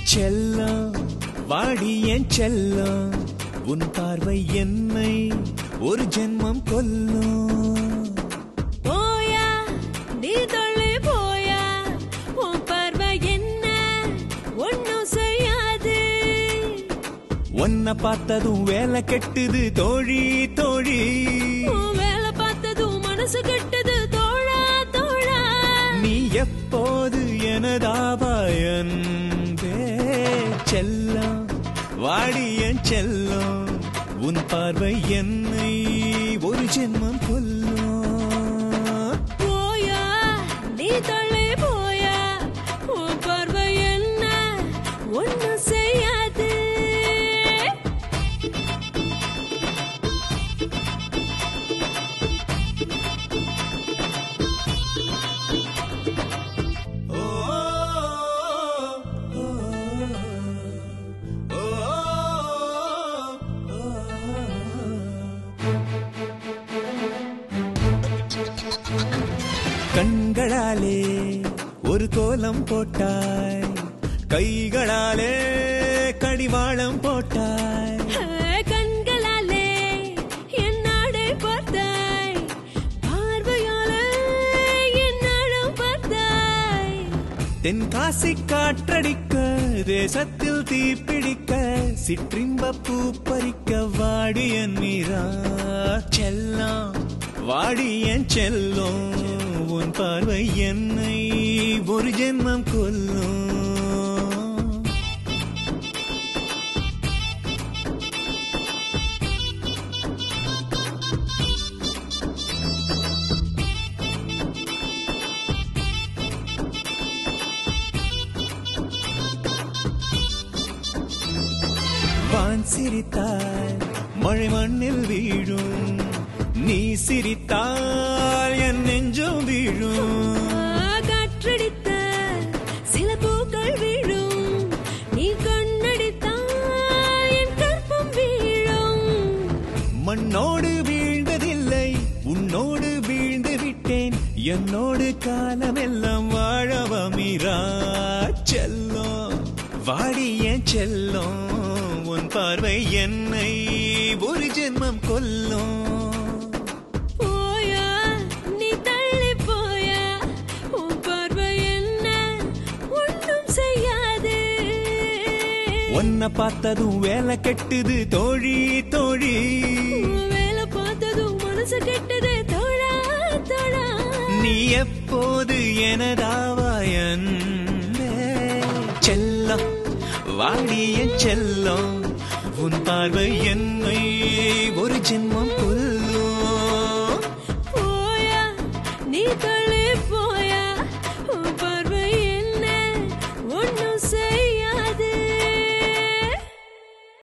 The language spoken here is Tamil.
செல்லம் வாடி என் செல்லம் உன் பார்வை என்னை ஒரு ஜென்மம் கொல்லும் போயா நீ தொல்லை போயா உன் பார்வை என்ன ஒன்னும் செய்யாது உன்னை பார்த்ததும் வேலை கெட்டுது தோழி தோழி உன் வேலை பார்த்ததும் மனசு கெட்டது தோழா தோழா நீ எப்போது எனதாபாயன்பே செல்லம் வாடி என் செல்லம் உன் பார்வை என்னை ஒரு ஜென்மம் கொல்லும் போயா நீ தொல்லை போயா உன் பார்வை என்ன ஒன்னும் செய்யாது கண்களாலே ஒரு கோலம் போட்டாய் கைகளாலே கடிவாளம் போட்டாய் கண்களாலே என் நாடை பார்த்தாய் பார்வையாலே என் நாடம் பார்த்தாய் தென்காசி காற்றடிக்க தேசத்தில் தீப்பிடிக்க சிற்றின்ப பூ பறிக்க வாடி என் மீரா செல்லம் வாடி என் செல்லும் உன் பார்வை என்னை ஒரு ஜென்மம் கொல்லும் வான் சிரித்தால் மழை மண்ணில் வீழும் நீ சிரித்தால் என் நெஞ்சம் வீழும் காற்றடித்த சில பூக்கள் வீழும் நீ கண்ணடித்தால் என் கற்பம் வீழும் மண்ணோடு வீழ்ந்ததில்லை உன்னோடு வீழ்ந்து விட்டேன் என்னோடு காலமெல்லாம் வாழவா மீரா செல்லம் வாடிய செல்லம் உன் பார்வை என்னை ஒரு ஜென்மம் கொல்லும் போயா நீ தள்ளி போயா உன் பார்வை என்ன ஒன்றும் செய்யாது உன்னை பார்த்ததும் வேலை கெட்டுது தோழி தோழி உன் வேலை பார்த்ததும் மனசு கெட்டது தோழா தோழா நீ எப்போது எனதாவாயன் செல்லம் வாடிய செல்லம் உன் பார்வை என்னை ஒரு ஜென்மம் கொல்லும்